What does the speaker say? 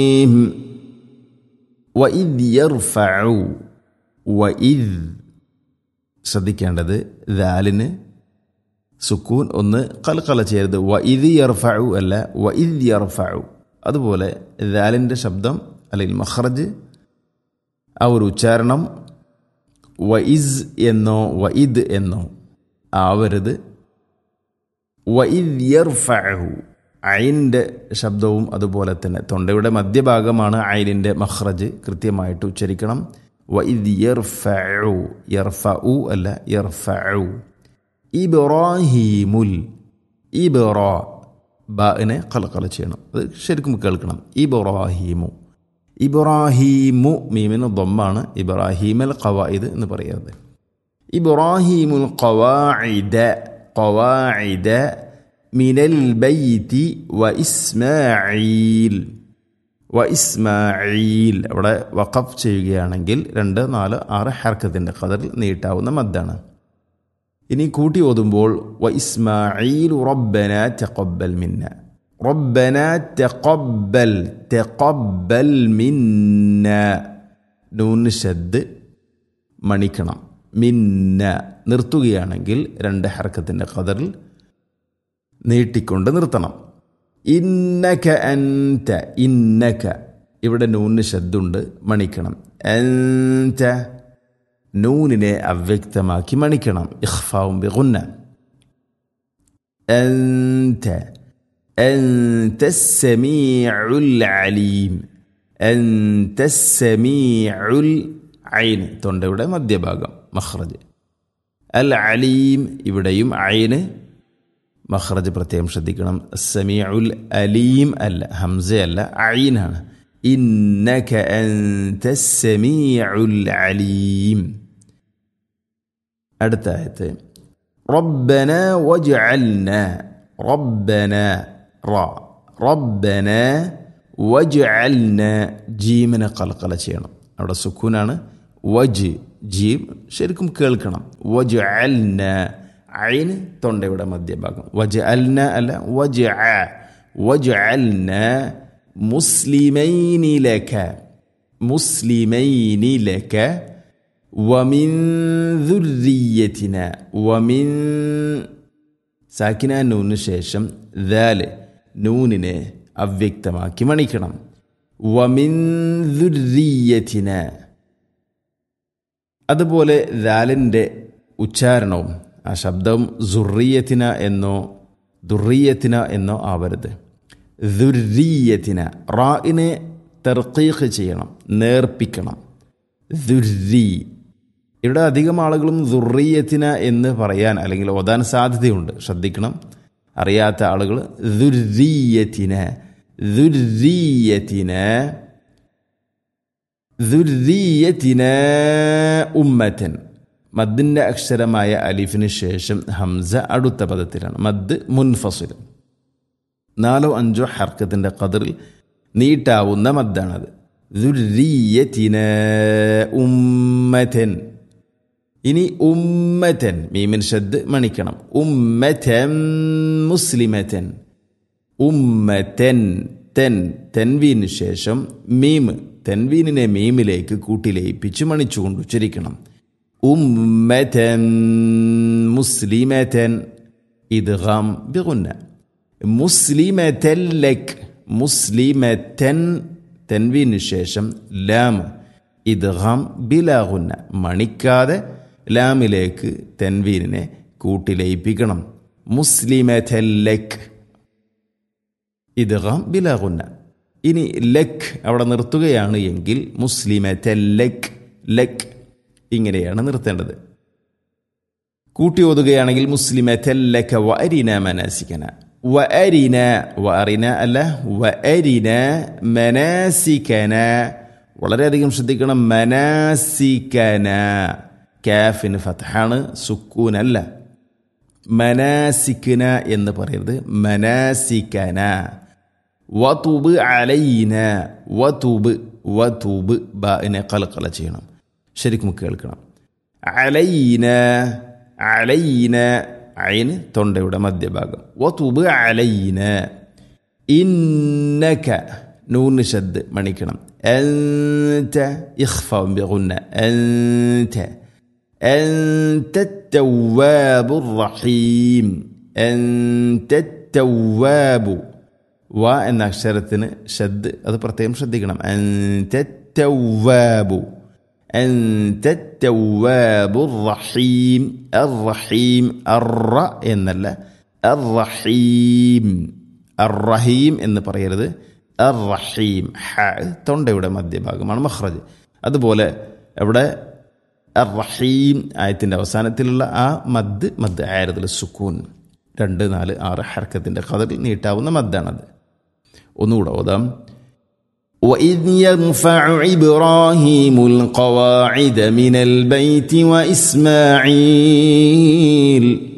വഇദ് യർഫഉ വഇദ് ശ്രദ്ധിക്കേണ്ടത് ദാലിന് സുക്കൂൻ ഒന്ന് കൽക്കല ചെയ്യരുത് വഇദ് യർഫഉ അല്ല വഇദ് യർഫഉ അതുപോലെ ദാലിൻ്റെ ശബ്ദം അല്ലെങ്കിൽ മഖ്റജ് ആ ഒരു ഉച്ചാരണം വഇസ് എന്നോ വഇദ് എന്നോ ആവരുത് വഇദ് യർഫഉ ഐനിൻ്റെ ശബ്ദവും അതുപോലെ തന്നെ തൊണ്ടയുടെ മധ്യഭാഗമാണ് ഐനിൻ്റെ മഖ്റജ് കൃത്യമായിട്ട് ഉച്ചരിക്കണം വഇദ് യർഫഉ യർഫഉ അല്ല യർഫഉ ഇബ്രാഹീമുൽ ഇബ്റാ ബാഇനെ കലക്കല ചെയ്യണം അത് ശരിക്കും കേൾക്കണം ഇബ്രാഹീമു ഇബ്രാഹീമു മീമിന് ദമ്മാണ് ഇബ്രാഹീമൽ ഖവായിദ് എന്ന് പറയുന്നത് ഇബ്രാഹീമുൽ ഖവാഇദ ഖവാഇദ മിനൽ ബൈത്തി വ ഇസ്മാഈൽ വ ഇസ്മാഈൽ അവിടെ വഖഫ് ചെയ്യുകയാണെങ്കിൽ രണ്ട് നാല് ആറ് ഹർക്കത്തിൻ്റെ കതറിൽ നീട്ടാവുന്ന മദ്ദാണ് ഇനി കൂട്ടി ഓതുമ്പോൾ വ ഇസ്മാഈൽ റബ്ബന തഖബ്ബൽ മിന്ന റബ്ബന തഖബ്ബൽ തഖബ്ബൽ മിന്ന നൂന് ഷദ് മണിക്കണം മിന്ന നിർത്തുകയാണെങ്കിൽ രണ്ട് ഹർക്കത്തിൻ്റെ കതറിൽ നീട്ടിക്കൊണ്ട് നിർത്തണം ഇന്നക അൻത ഇന്നക ഇവിടെ നൂന് ശബ്ദുണ്ട് മണിക്കണം അൻത നൂനിനെ അവ്യക്തമാക്കി മണിക്കണം ഇഖ്ഫാവും ബിഗുന്ന അൻത أنت السميع العليم أنت السميع العين തൊണ്ടയുടെ മധ്യഭാഗം മഖ്റജ് അൽ അലീം ഇവിടെയും ഐന് മഖ്റജ് പ്രത്യേകം ശ്രദ്ധിക്കണം സമീഉൽ അലീം അല്ല ഹംസ അല്ല ഐനാണ് ഇന്നക അൻത സമീഉൽ അലീം അടുത്ത ആയത്ത് റബ്ബന വജ്അൽന റബ്ബന റ റബ്ബന വജ്അൽന ജീമിനെ കൽക്കല ചെയ്യണം അവിടെ സുക്കൂനാണ് വജ് ജീം ശരിക്കും കേൾക്കണം വജ്അൽന ഐന് തൊണ്ടയുടെ മധ്യഭാഗം വജ് അൽന അല്ല വജ് വജ് അൽന മുസ്ലിമൈനിലക മുസ്ലിമൈനിലക വമിൻ ദുർരിയത്തിന വമിൻ സാക്കിന നൂന് ശേഷം ദാല് നൂനിനെ അവ്യക്തമാക്കി മണിക്കണം വമിൻ ദുർരിയത്തിന അതുപോലെ ദാലിൻ്റെ ഉച്ചാരണവും ആ ശബ്ദം സുറിയത്തിന എന്നോ ദുറിയത്തിന എന്നോ ആവരുത് ദുരീയത്തിന റായിനെ തെർക്കീഖ് ചെയ്യണം നേർപ്പിക്കണം ദുരി ഇവിടെ അധികം ആളുകളും ദുറിയത്തിന എന്ന് പറയാൻ അല്ലെങ്കിൽ ഓതാൻ സാധ്യതയുണ്ട് ശ്രദ്ധിക്കണം അറിയാത്ത ആളുകൾ ദുരീയത്തിന ദുരീയത്തിന ദുരീയത്തിന ഉമ്മത്തൻ മദ്ദിൻ്റെ അക്ഷരമായ അലിഫിന് ശേഷം ഹംസ അടുത്ത പദത്തിലാണ് മദ് മുൻഫസിൽ നാലോ അഞ്ചോ ഹർക്കത്തിൻ്റെ കതിറിൽ നീട്ടാവുന്ന മദ്ദാണത് ദുരീയത്തിന ഉമ്മതൻ ഇനി ഉമ്മതൻ മീമിൻ ഷദ് മണിക്കണം ഉമ്മതൻ മുസ്ലിമതൻ ഉമ്മതൻ തെൻ തെൻവീന് ശേഷം മീമ് തെൻവീനിനെ മീമിലേക്ക് കൂട്ടിലയിപ്പിച്ച് മണിച്ചുകൊണ്ട് ഉച്ചരിക്കണം ഉമ്മതൻ മുസ്ലിമതൻ ഇദ്ഗാം ബിഗുന്ന മുസ്ലിമതൻ ലക് മുസ്ലിമതൻ തെൻവീന് ശേഷം ലാം ഇദ്ഗാം ബിലാഗുന്ന മണിക്കാതെ ലാമിലേക്ക് തെൻവീനിനെ കൂട്ടിലയിപ്പിക്കണം മുസ്ലിമതൻ ലക് ഇദ്ഗാം ബിലാഗുന്ന ഇനി ലക് അവിടെ നിർത്തുകയാണ് എങ്കിൽ മുസ്ലിമതൻ ലക് ലക് ഇങ്ങനെയാണ് നിർത്തേണ്ടത് കൂട്ടി ഓതുകയാണെങ്കിൽ മുസ്ലിമെ തെല്ലക്ക വ അരിന മനാസിക്കന വ അരിന വ അറിന അല്ല വ അരിന മനാസിക്കന വളരെയധികം ശ്രദ്ധിക്കണം മനാസിക്കന കാഫിന് ഫത്ഹാണ് സുക്കൂനല്ല മനാസിക്കന എന്ന് പറയരുത് മനാസിക്കന വതുബ് അലൈന വതുബ് വതുബ് ബാഇനെ കലക്കല ചെയ്യണം ശരിക്കും കേൾക്കണം അലൈന അലൈന അയിന് തൊണ്ടയുടെ മധ്യഭാഗം വതുബ് അലൈന ഇന്നക നൂന് ഷദ് മണിക്കണം أنت إخفاء بغنة أنت أنت التواب الرحيم أنت التواب വ എന്ന അക്ഷരത്തിന് ഷദ് അത് പ്രത്യേകം ശ്രദ്ധിക്കണം أنت التواب أنت التواب الرحيم الرحيم الر എന്നല്ല الرحيم الرحيم എന്ന് പറയരുത് الرحيم ഹ തൊണ്ടയുടെ മധ്യഭാഗമാണ് മഖ്റജ് അതുപോലെ ഇവിടെ الرحيم ആയത്തിൻ്റെ അവസാനത്തിലുള്ള ആ മദ് മദ് ആയിരത്തിൽ സുക്കൂൻ രണ്ട് നാല് ആറ് ഹർക്കത്തിൻ്റെ കഥയിൽ നീട്ടാവുന്ന മദ്ദാണത് ഒന്നുകൂടെ ഓതാം وإذ يرفع إبراهيم القواعد من البيت وإسماعيل